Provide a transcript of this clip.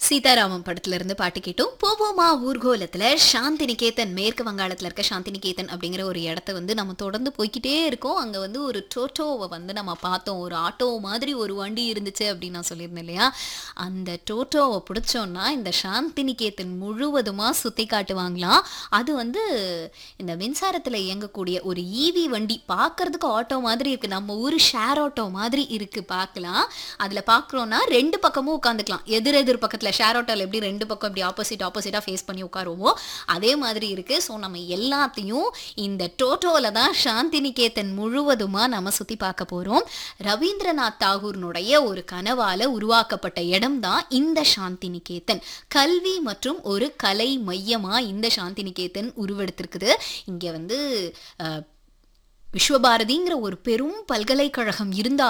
சீதாராமம் படத்துல இருந்து பாட்டு கேட்டோம் போவோமா ஊர்கோலத்துல சாந்தி நிகேதன் மேற்கு வங்காளத்துல இருக்க சாந்தி நிகேதன் அப்படிங்கிற ஒரு இடத்த வந்து நம்ம தொடர்ந்து போய்க்கிட்டே இருக்கோம் அங்க வந்து ஒரு டோட்டோவை வந்து நம்ம பார்த்தோம் ஒரு ஆட்டோ மாதிரி ஒரு வண்டி இருந்துச்சு அப்படின்னு நான் சொல்லியிருந்தேன் இல்லையா அந்த டோட்டோவை பிடிச்சோன்னா இந்த சாந்தி நிகேதன் முழுவதுமா சுத்தி காட்டுவாங்களாம் அது வந்து இந்த மின்சாரத்துல இயங்கக்கூடிய ஒரு ஈவி வண்டி பார்க்கறதுக்கு ஆட்டோ மாதிரி இருக்கு நம்ம ஊர் ஷேர் ஆட்டோ மாதிரி இருக்கு பார்க்கலாம் அதுல பார்க்குறோன்னா ரெண்டு பக்கமும் உட்காந்துக்கலாம் எதிர் எதிர் பக்கத்துல ஷேர் ஆட்டோவில் எப்படி ரெண்டு பக்கம் இப்படி ஆப்போசிட் ஆப்போசிட்டாக ஃபேஸ் பண்ணி உட்காருவோமோ அதே மாதிரி இருக்கு ஸோ நம்ம எல்லாத்தையும் இந்த டோட்டோவில் தான் சாந்தி நிகேதன் முழுவதுமா நம்ம சுற்றி பார்க்க போகிறோம் ரவீந்திரநாத் தாகூர்னுடைய ஒரு கனவால உருவாக்கப்பட்ட இடம் தான் இந்த சாந்தி நிகேதன் கல்வி மற்றும் ஒரு கலை மையமா இந்த சாந்தி நிகேதன் உருவெடுத்திருக்குது இங்க வந்து அஹ், விஸ்வபாரதிங்கிற ஒரு பெரும் பல்கலைக்கழகம் இருந்தா